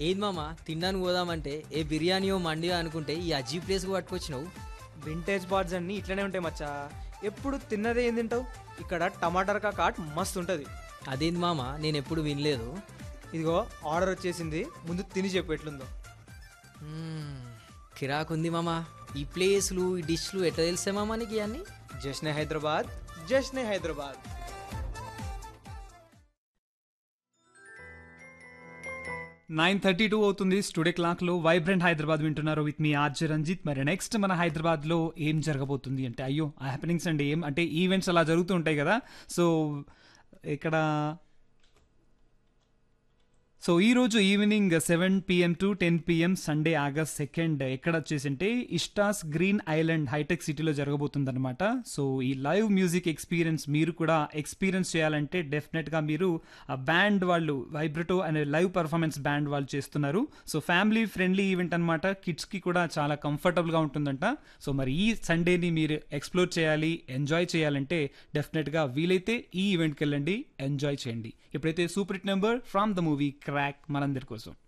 ఏది మామ తినడానికి పోదామంటే ఏ బిర్యానీయో మండియో అనుకుంటే ఈ అజీ ప్లేస్కి పట్టుకొచ్చినావు వింటేజ్ బార్డ్స్ అన్నీ ఇట్లనే ఉంటాయి మచ్చా ఎప్పుడు తిన్నదే ఏం తింటావు ఇక్కడ టమాటర్ కాట్ మస్తు ఉంటుంది అదేంది మామ నేను ఎప్పుడు వినలేదు ఇదిగో ఆర్డర్ వచ్చేసింది ముందు తిని చెప్పు ఎట్లుందో మ్మ్, కిరాకుంది మామ ఈ ప్లేస్లు ఈ డిష్లు ఎట్లా తెలిసే మామ నీకు ఇవన్నీ Jashne Hyderabad Jashne Hyderabad nine thirty two అవుతుంది స్టూడియో క్లాక్ లో వైబ్రెంట్ హైదరాబాద్ వింటున్నారు విత్ మీ ఆర్జే రంజిత్ మరి నెక్స్ట్ మన హైదరాబాద్ లో ఏం జరగబోతుంది అంటే అయ్యో ఆ హ్యాపెనింగ్స్ అండి ఏం అంటే ఈవెంట్స్ అలా జరుగుతూ ఉంటాయి కదా సో ఇక్కడ సో ఈ రోజు evening seven PM to ten PM Sunday August second ఎక్కడ వచ్చేసింటే ఇష్టాస్ గ్రీన్ ఐలాండ్ హైటెక్ సిటీలో జరగబోతుందన్నమాట సో ఈ లైవ్ మ్యూజిక్ ఎక్స్పీరియన్స్ మీరు కూడా ఎక్స్పీరియన్స్ చేయాలంటే డెఫినెట్గా మీరు ఆ బ్యాండ్ వాళ్ళు వైబ్రటో అనే లైవ్ పర్ఫార్మెన్స్ బ్యాండ్ వాళ్ళు చేస్తున్నారు సో ఫ్యామిలీ ఫ్రెండ్లీ ఈవెంట్ అనమాట కిడ్స్కి కూడా చాలా కంఫర్టబుల్గా ఉంటుందంట సో మరి ఈ సండేని మీరు ఎక్స్ప్లోర్ చేయాలి ఎంజాయ్ చేయాలంటే డెఫినెట్గా వీలైతే ఈ ఈవెంట్కి వెళ్ళండి ఎంజాయ్ చేయండి ఇప్పుడైతే super hit number from the movie Krack మనందరి కోసం